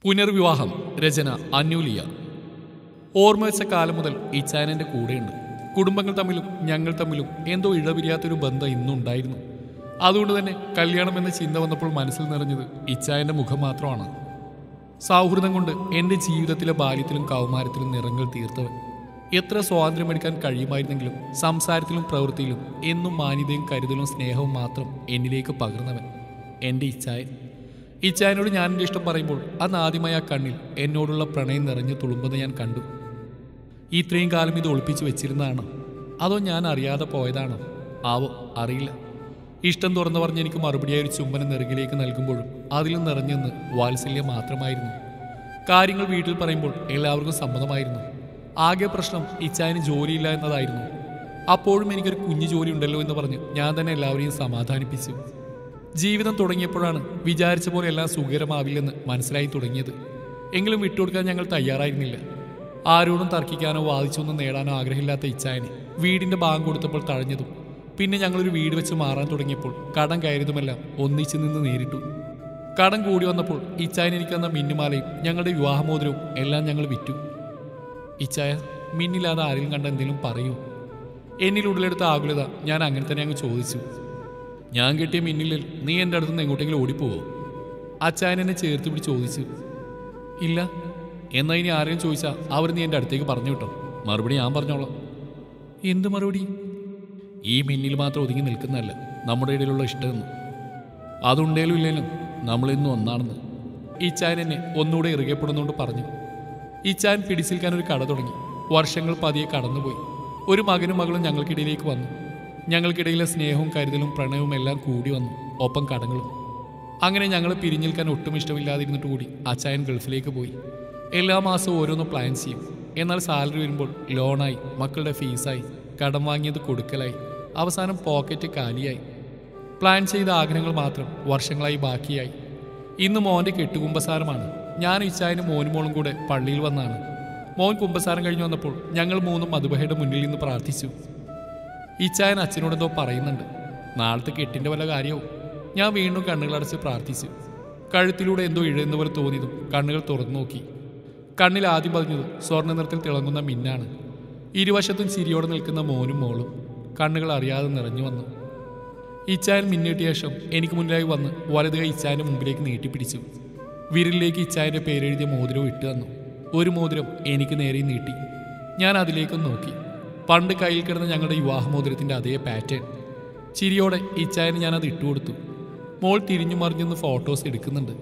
പുനർവിവാഹം രചന അന്യൂലിയ ഓർമ്മ വെച്ച കാലം മുതൽ ഇച്ചായനന്റെ കൂടെയുണ്ട് കുടുംബങ്ങൾ തമ്മിലും ഞങ്ങൾ തമ്മിലും എന്തോ ഇഴപിരിയാത്തൊരു ബന്ധം ഇന്നുണ്ടായിരുന്നു അതുകൊണ്ട് തന്നെ കല്യാണം എന്ന ചിന്ത വന്നപ്പോൾ മനസ്സിൽ നിറഞ്ഞത് ഇച്ചായന്റെ മുഖം മാത്രമാണ് സൗഹൃദം കൊണ്ട് എൻ്റെ ജീവിതത്തിലെ ബാല്യത്തിലും കൗമാരത്തിലും നിറങ്ങൾ തീർത്തവൻ എത്ര സ്വാതന്ത്ര്യമെടുക്കാൻ കഴിയുമായിരുന്നെങ്കിലും സംസാരത്തിലും പ്രവൃത്തിയിലും എന്നും മാന്യതയും കരുതലും സ്നേഹവും മാത്രം എന്നിലേക്ക് പകർന്നവൻ എൻ്റെ ഇച്ചായൻ ഇച്ചായനോട് ഞാൻ എൻ്റെ ഇഷ്ടം പറയുമ്പോൾ അന്ന് ആദ്യമായി ആ കണ്ണിൽ എന്നോടുള്ള പ്രണയം നിറഞ്ഞു തുളുമ്പെന്ന് ഞാൻ കണ്ടു ഇത്രയും കാലം ഇത് ഒളിപ്പിച്ചു വെച്ചിരുന്നതാണോ അതോ ഞാൻ അറിയാതെ പോയതാണോ ആവോ അറിയില്ല ഇഷ്ടം തുറന്നു പറഞ്ഞ് എനിക്ക് മറുപടിയായി ഒരു ചുംബനം നെറുകിലേക്ക് നൽകുമ്പോഴും അതിലും നിറഞ്ഞെന്ന് വാത്സല്യം മാത്രമായിരുന്നു കാര്യങ്ങൾ വീട്ടിൽ പറയുമ്പോൾ എല്ലാവർക്കും സമ്മതമായിരുന്നു ആകെ പ്രശ്നം ഇച്ചായന് ജോലിയില്ല എന്നതായിരുന്നു അപ്പോഴും എനിക്കൊരു കുഞ്ഞു ജോലി ഉണ്ടല്ലോ എന്ന് പറഞ്ഞ് ഞാൻ തന്നെ എല്ലാവരെയും സമാധാനിപ്പിച്ചു ജീവിതം തുടങ്ങിയപ്പോഴാണ് വിചാരിച്ച പോലെ എല്ലാം സുഖകരമാവില്ലെന്ന് മനസ്സിലായി തുടങ്ങിയത് എങ്കിലും വിട്ടുകൊടുക്കാൻ ഞങ്ങൾ തയ്യാറായിരുന്നില്ല ആരോടും തർക്കിക്കാനോ വാദിച്ചൊന്നും നേടാനോ ആഗ്രഹമില്ലാത്ത ഇച്ചായന് വീടിന്റെ ഭാഗം കൊടുത്തപ്പോൾ തഴഞ്ഞതും പിന്നെ ഞങ്ങളൊരു വീട് വെച്ച് മാറാൻ തുടങ്ങിയപ്പോൾ കടം കയറിയതുമെല്ലാം ഒന്നിച്ചു നിന്ന് നേരിട്ടു കടം കൂടി വന്നപ്പോൾ ഇച്ചായൻ എനിക്ക് തന്ന മിന്നുമാലയും ഞങ്ങളുടെ വിവാഹമോതിരവും എല്ലാം ഞങ്ങൾ വിറ്റു ഇച്ചായ മിന്നില്ലാതെ ആരെങ്കിലും കണ്ട എന്തെങ്കിലും പറയൂ എന്നിൽ ഉടലെടുത്ത ആകുലത ഞാൻ അങ്ങനെ തന്നെ അങ്ങ് ചോദിച്ചു ഞാൻ കിട്ടിയ മിന്നിലിൽ നീ എൻ്റെ അടുത്ത് നിന്ന് എങ്ങോട്ടെങ്കിലും ഓടിപ്പോവോ അച്ചായൻ എന്നെ ചേർത്ത് പിടിച്ച് ചോദിച്ചു ഇല്ല എന്നാ ഇനി ആരെയും ചോദിച്ചാൽ അവർ നീ എൻ്റെ അടുത്തേക്ക് പറഞ്ഞു വിട്ടോ മറുപടി ഞാൻ പറഞ്ഞോളാം എന്ത് മറുപടി ഈ മിന്നിൽ മാത്രം ഒതുങ്ങി നിൽക്കുന്നതല്ല നമ്മുടെ ഇടയിലുള്ള ഇഷ്ടമെന്ന് അതുണ്ടേലും ഇല്ലേലും നമ്മളിന്നും ഒന്നാണെന്ന് ഈ ചായൻ എന്നെ ഒന്നുകൂടെ ഇറുകപ്പെടുന്നുകൊണ്ട് പറഞ്ഞു ഈ ചായൻ പിടിച്ചിൽക്കാൻ ഒരു കട തുടങ്ങി വർഷങ്ങൾ പതിയെ കടന്നുപോയി ഒരു മകനും മകളും ഞങ്ങൾക്കിടയിലേക്ക് വന്നു ഞങ്ങൾക്കിടയിലെ സ്നേഹവും കരുതലും പ്രണയവും എല്ലാം കൂടി വന്നു ഒപ്പം കടങ്ങളും അങ്ങനെ ഞങ്ങൾ പിരിഞ്ഞു നിൽക്കാൻ ഒട്ടും ഇഷ്ടമില്ലാതിരുന്നിട്ട് കൂടി അച്ചായൻ ഗൾഫിലേക്ക് പോയി എല്ലാ മാസവും ഓരോന്ന് പ്ലാൻ ചെയ്യും എന്നാൽ സാലറി വരുമ്പോൾ ലോണായി മക്കളുടെ ഫീസായി കടം വാങ്ങിയത് കൊടുക്കലായി അവസാനം പോക്കറ്റ് കാലിയായി പ്ലാൻ ചെയ്ത ആഗ്രഹങ്ങൾ മാത്രം വർഷങ്ങളായി ബാക്കിയായി ഇന്ന് മോൻ്റെ കെട്ടുകുമ്പസാരമാണ് ഞാൻ ഇച്ചായനും മോനും മോളും കൂടെ പള്ളിയിൽ വന്നാണ് മോൻ കുമ്പസാരം കഴിഞ്ഞു വന്നപ്പോൾ ഞങ്ങൾ മൂന്നും മധുബഹയുടെ മുന്നിൽ നിന്ന് പ്രാർത്ഥിച്ചു ഇച്ചായൻ അച്ഛനോടെന്തോ പറയുന്നുണ്ട് നാളത്തെ കെട്ടിൻ്റെ വല്ല കാര്യവും ഞാൻ വീണ്ടും കണ്ണുകളടച്ച് പ്രാർത്ഥിച്ചു കഴുത്തിലൂടെ എന്തോ ഇഴയുന്ന പോലെ തോന്നിയതും കണ്ണുകൾ തുറന്നു നോക്കി കണ്ണിൽ ആദ്യം പതിഞ്ഞത് സ്വർണ്ണ നിറത്തിൽ തിളങ്ങുന്ന മിന്നാണ് ഇരുവശത്തും ചിരിയോടെ നിൽക്കുന്ന മോനും മോളും കണ്ണുകൾ അറിയാതെ നിറഞ്ഞു വന്നു ഇച്ചായൻ മിന്നിട്ടിയ ശേഷം എനിക്ക് മുന്നിലായി വന്ന് വലത് കൈ ഇച്ചായൻ്റെ മുമ്പിലേക്ക് നീട്ടിപ്പിടിച്ചു വിരലിലേക്ക് ഇച്ചായൻ്റെ പേരെഴുതിയ മോതിരവും ഇട്ടു തന്നു ഒരു മോതിരം എനിക്ക് നേരെ നീട്ടി ഞാൻ അതിലേക്കും നോക്കി പണ്ട് കയ്യിൽ കിടന്ന ഞങ്ങളുടെ വിവാഹമോതിരത്തിൻ്റെ അതേ പാറ്റേൺ ചിരിയോടെ ഇച്ചായന് ഞാനത് ഇട്ടുകൊടുത്തു മോൾ തിരിഞ്ഞു മറിഞ്ഞൊന്ന് ഫോട്ടോസ് എടുക്കുന്നുണ്ട്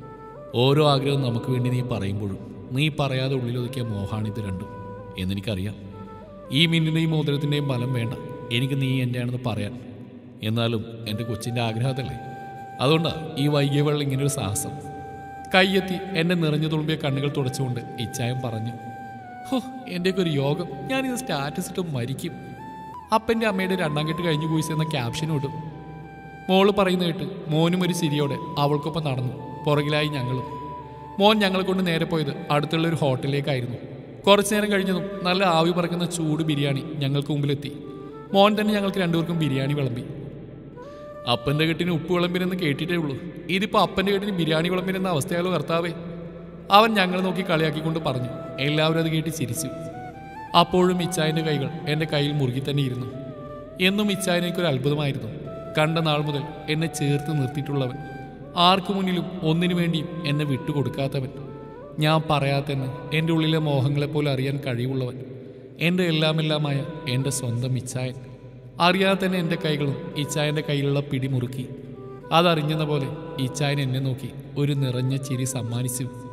ഓരോ ആഗ്രഹവും നമുക്ക് വേണ്ടി നീ പറയുമ്പോഴും നീ പറയാതെ ഉള്ളിലൊതുക്കിയ മോഹാണിത് രണ്ടും എന്നെനിക്കറിയാം ഈ മിന്നിൻ്റെയും മോതിരത്തിൻ്റെയും ബലം വേണ്ട എനിക്ക് നീ എൻ്റെ ആണെന്ന് പറയാൻ എന്നാലും എൻ്റെ കൊച്ചിൻ്റെ ആഗ്രഹം അതല്ലേ അതുകൊണ്ടാണ് ഈ വൈകിയ വെള്ളം ഇങ്ങനൊരു സാഹസം കയ്യെത്തി എൻ്റെ നിറഞ്ഞു തുളുമ്പിയ കണ്ണുകൾ തുടച്ചുകൊണ്ട് ഇച്ചായം പറഞ്ഞു ഹോ എൻ്റെയൊക്കെ ഒരു യോഗം ഞാനിത് സ്റ്റാറ്റസ് ഇട്ട് മരിക്കും അപ്പൻ്റെ അമ്മയുടെ രണ്ടാം കെട്ട് കഴിഞ്ഞു പോയി എന്ന ക്യാപ്ഷൻ ഇടും മോള് പറയുന്ന കേട്ട് മോനും ഒരു ചിരിയോടെ അവൾക്കൊപ്പം നടന്നു പുറകിലായി ഞങ്ങളും മോൻ ഞങ്ങളെ കൊണ്ട് നേരെ പോയത് അടുത്തുള്ള ഒരു ഹോട്ടലിലേക്കായിരുന്നു കുറച്ചു നേരം കഴിഞ്ഞതും നല്ല ആവി പറക്കുന്ന ചൂട് ബിരിയാണി ഞങ്ങൾക്ക് മുമ്പിലെത്തി മോൻ തന്നെ ഞങ്ങൾക്ക് രണ്ടുപേർക്കും ബിരിയാണി വിളമ്പി അപ്പൻ്റെ കെട്ടിന് ഉപ്പ് വിളമ്പിനെന്ന് കേട്ടിട്ടേ ഉള്ളൂ ഇതിപ്പോൾ അപ്പൻ്റെ കെട്ടിന് ബിരിയാണി വിളമ്പിനെന്ന അവസ്ഥയാലോ കർത്താവേ അവൻ ഞങ്ങളെ നോക്കി കളിയാക്കിക്കൊണ്ട് പറഞ്ഞു എല്ലാവരും അത് കേട്ട് ചിരിച്ചു അപ്പോഴും ഇച്ചായൻ്റെ കൈകൾ എൻ്റെ കയ്യിൽ മുറുകി തന്നെ ഇരുന്നു എന്നും ഇച്ചായൻ എനിക്കൊരു അത്ഭുതമായിരുന്നു കണ്ട നാൾ മുതൽ എന്നെ ചേർത്ത് നിർത്തിയിട്ടുള്ളവൻ ആർക്കു മുന്നിലും ഒന്നിനു വേണ്ടിയും എന്നെ വിട്ടുകൊടുക്കാത്തവൻ ഞാൻ പറയാത്തന്നെ എൻ്റെ ഉള്ളിലെ മോഹങ്ങളെപ്പോലെ അറിയാൻ കഴിവുള്ളവൻ എൻ്റെ എല്ലാമെല്ലാമായ എൻ്റെ സ്വന്തം ഇച്ചായൻ അറിയാതെ തന്നെ എൻ്റെ കൈകളും ഇച്ചായൻ്റെ കയ്യിലുള്ള പിടി മുറുക്കി അതറിഞ്ഞെന്ന പോലെ ഇച്ചായൻ എന്നെ നോക്കി ഒരു നിറഞ്ഞ ചിരി സമ്മാനിച്ചു